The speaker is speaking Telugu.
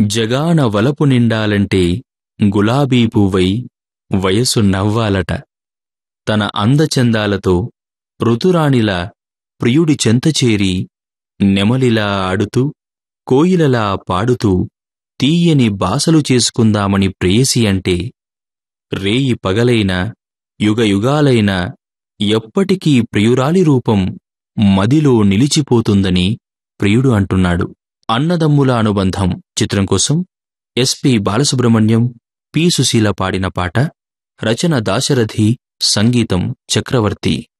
జగాన వలపు నిండాలంటే గులాబీ పువ్వై వయసు నవ్వాలట తన అందచందాలతో ఋతురాణిలా ప్రియుడి చెంతచేరి నెమలిలా ఆడుతూ కోయిలలా పాడుతూ తీయని బాసలు చేసుకుందామని ప్రేయసి అంటే రేయి పగలైనా యుగయుగాలైనా ఎప్పటికీ ప్రియురాలి రూపం మదిలో నిలిచిపోతుందని ప్రియుడు అంటున్నాడు అన్నదమ్ముల అనుబంధం చిత్రం కోసం ఎస్పి బాలసుబ్రహ్మణ్యం పి సుశీల పాడిన పాట రచన దాశరథి సంగీతం చక్రవర్తి